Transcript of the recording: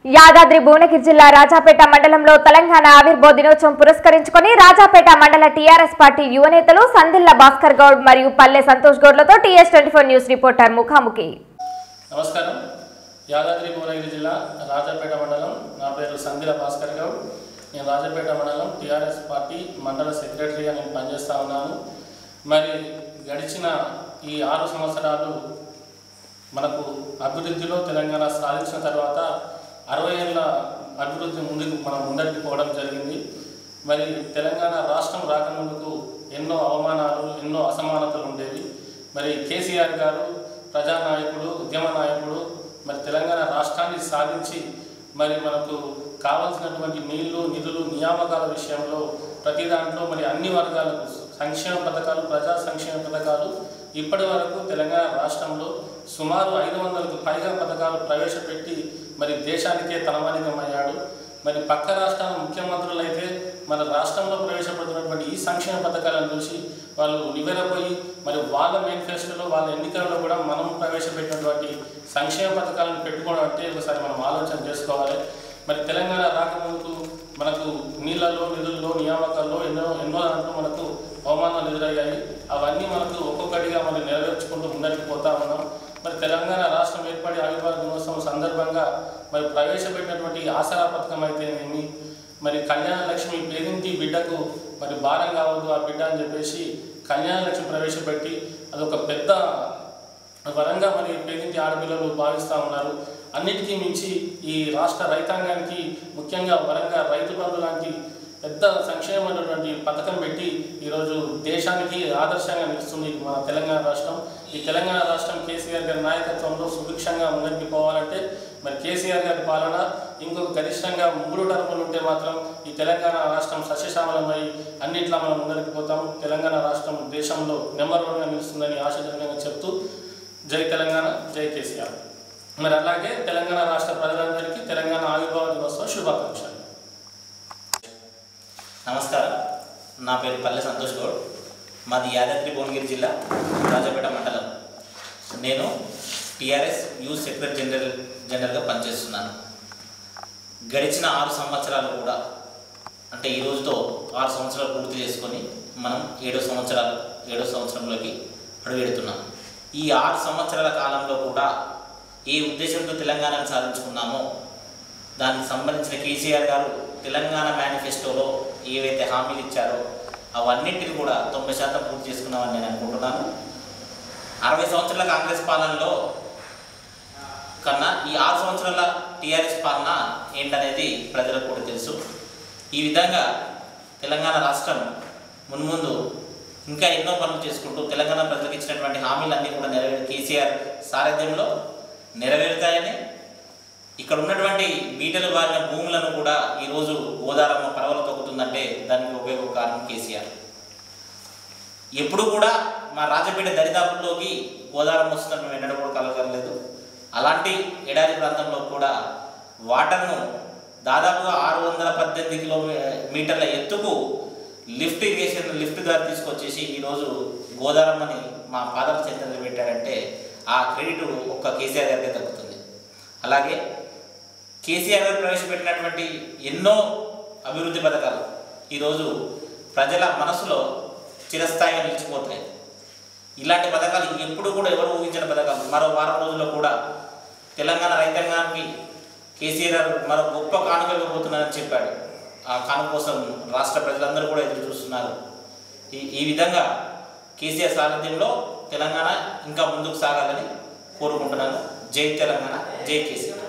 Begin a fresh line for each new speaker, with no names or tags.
యాదాద్రి భువనగిరి జిల్లా రాజాపేట మండలంలో తెలంగాణ ఆవిర్భావ దినోత్సవం పురస్కరించుకొని రాజాపేట మండల టీఆర్ఎస్ పార్టీ యువ నేతలు సందిల్ల భాస్కర్ గౌడ్ మరియు పల్లె సంతోష్ గౌడ్లతో టీఎస్ ట్వంటీ న్యూస్ రిపోర్టర్ ముఖాముఖి
నమస్కారం యాదాద్రి భువనగిరి జిల్లా రాజాపేట మండలం నా పేరు సందిల భాస్కర్ గౌడ్ నేను రాజాపేట మండలం టీఆర్ఎస్ పార్టీ మండల సెక్రటరీగా నేను పనిచేస్తూ ఉన్నాను మరి గడిచిన ఈ ఆరు సంవత్సరాలు మనకు అభివృద్ధిలో తెలంగాణ సాధించిన తర్వాత అరవై ఏళ్ళ అభివృద్ధి ముందుకు మనం ముందరికి పోవడం జరిగింది మరి తెలంగాణ రాష్ట్రం రాకముందుకు ఎన్నో అవమానాలు ఎన్నో అసమానతలు ఉండేవి మరి కేసీఆర్ గారు ప్రజానాయకుడు ఉద్యమ నాయకుడు మరి తెలంగాణ రాష్ట్రాన్ని సాధించి మరి మనకు కావాల్సినటువంటి నీళ్లు నిధులు నియామకాల విషయంలో ప్రతి దాంట్లో మరి అన్ని వర్గాలకు సంక్షేమ పథకాలు ప్రజా సంక్షేమ పథకాలు ఇప్పటి వరకు తెలంగాణ రాష్ట్రంలో సుమారు ఐదు వందలకు పైగా పథకాలు ప్రవేశపెట్టి మరి దేశానికే తలమానికమయ్యాడు మరి పక్క రాష్ట్రాల ముఖ్యమంత్రులు అయితే మన రాష్ట్రంలో ప్రవేశపెడుతున్నటువంటి ఈ సంక్షేమ పథకాలను చూసి వాళ్ళు నివ్వెరపోయి మరి వాళ్ళ మేనిఫెస్టోలో వాళ్ళ ఎన్నికల్లో కూడా మనం ప్రవేశపెట్టినటువంటి సంక్షేమ పథకాలను పెట్టుకోవడం అంటే ఒకసారి మనం ఆలోచన చేసుకోవాలి మరి తెలంగాణ రాకముందుకు మనకు నీళ్ళలో నిధుల్లో నియామకాల్లో ఎన్నో ఎన్నో దాంట్లో మనకు అవమానాలు ఎదురయ్యాయి అవన్నీ మనకు ఒక్కొక్కటిగా మనం నెరవేర్చుకుంటూ ముందరికి పోతా ఉన్నాం మరి తెలంగాణ రాష్ట్రం ఏర్పడి ఆవిర్భావ దినోత్సవం సందర్భంగా మరి ప్రవేశపెట్టినటువంటి ఆసరా పథకం అయితేనేమి మరి కళ్యాణ లక్ష్మి పేదింటి బిడ్డకు మరి భారం కావద్దు ఆ బిడ్డ అని చెప్పేసి కళ్యాణ లక్ష్మి ప్రవేశపెట్టి అదొక పెద్ద వరంగా మరి పేదింటి ఆడపిల్లలు భావిస్తూ ఉన్నారు అన్నిటికీ మించి ఈ రాష్ట్ర రైతాంగానికి ముఖ్యంగా వరంగా రైతు బంధు లాంటి పెద్ద సంక్షేమమైనటువంటి పథకం పెట్టి ఈరోజు దేశానికి ఆదర్శంగా నిలుస్తుంది మన తెలంగాణ రాష్ట్రం ఈ తెలంగాణ రాష్ట్రం కేసీఆర్ గారి నాయకత్వంలో సుభిక్షంగా ముందరికి పోవాలంటే మరి కేసీఆర్ గారి పాలన ఇంకొక గరిష్టంగా మూడు టర్ములు ఉంటే మాత్రం ఈ తెలంగాణ రాష్ట్రం సస్యశ్యామలమై అన్నిట్లా మనం ముందరికి పోతాం తెలంగాణ రాష్ట్రం దేశంలో నెంబర్ వన్గా నిలుస్తుందని ఆశాజనకంగా చెప్తూ జై తెలంగాణ జై కేసీఆర్ మరి అలాగే తెలంగాణ రాష్ట్ర ప్రజలందరికీ తెలంగాణ ఆవిర్భావ దినోత్సవ శుభాకాంక్షలు
నమస్కారం నా పేరు పల్లె సంతోష్ గౌడ్ మాది యాదాద్రి భువనగిరి జిల్లా రాజాపేట మండలం నేను టీఆర్ఎస్ యూత్ సెక్రటరీ జనరల్ జనరల్గా పనిచేస్తున్నాను గడిచిన ఆరు సంవత్సరాలు కూడా అంటే ఈ రోజుతో ఆరు సంవత్సరాలు పూర్తి చేసుకొని మనం ఏడో సంవత్సరాలు ఏడో సంవత్సరంలోకి అడుగెడుతున్నాం ఈ ఆరు సంవత్సరాల కాలంలో కూడా ఏ ఉద్దేశంతో తెలంగాణను సాధించుకున్నామో దానికి సంబంధించిన కేసీఆర్ గారు తెలంగాణ మేనిఫెస్టోలో ఏవైతే హామీలు ఇచ్చారో అవన్నింటిని కూడా తొంభై శాతం పూర్తి చేసుకున్నామని నేను అనుకుంటున్నాను అరవై సంవత్సరాల కాంగ్రెస్ పాలనలో కన్నా ఈ ఆరు సంవత్సరాల టీఆర్ఎస్ పాలన ఏంటనేది ప్రజలకు కూడా తెలుసు ఈ విధంగా తెలంగాణ రాష్ట్రం మున్ముందు ఇంకా ఎన్నో పనులు చేసుకుంటూ తెలంగాణ ప్రజలకు ఇచ్చినటువంటి హామీలన్నీ కూడా నెరవేరు కేసీఆర్ సారథ్యంలో నెరవేరుతాయని ఇక్కడ ఉన్నటువంటి బీటలు బారిన భూములను కూడా ఈరోజు గోదారమ్మ పరవలు తొక్కుతుందంటే దానికి ఒకే ఒక కారణం కేసీఆర్ ఎప్పుడు కూడా మా రాజపేట దరిదాపుల్లోకి గోదావరం వస్తుందని మేము ఎన్నడూ కూడా కలగలేదు అలాంటి ఎడారి ప్రాంతంలో కూడా వాటర్ను దాదాపుగా ఆరు వందల పద్దెనిమిది కిలో మీటర్ల ఎత్తుకు లిఫ్ట్ ఇరిగేషన్ లిఫ్ట్ ద్వారా తీసుకొచ్చేసి ఈరోజు గోదావరమ్మని మా పాదాల చెంతలు పెట్టారంటే ఆ క్రెడిట్ ఒక్క కేసీఆర్ గారికి దక్కుతుంది అలాగే కేసీఆర్ గారు ప్రవేశపెట్టినటువంటి ఎన్నో అభివృద్ధి పథకాలు ఈరోజు ప్రజల మనసులో చిరస్థాయిగా నిలిచిపోతాయి ఇలాంటి పథకాలు ఎప్పుడు కూడా ఎవరు ఊహించిన పథకాలు మరో వారం రోజుల్లో కూడా తెలంగాణ రైతాంగానికి కేసీఆర్ గారు మరో గొప్ప కానుక ఇవ్వబోతున్నారని చెప్పాడు ఆ కానుక కోసం రాష్ట్ర ప్రజలందరూ కూడా ఎదురు చూస్తున్నారు ఈ ఈ విధంగా కేసీఆర్ సారథ్యంలో తెలంగాణ ఇంకా ముందుకు సాగాలని కోరుకుంటున్నాను జై తెలంగాణ జై కేసీఆర్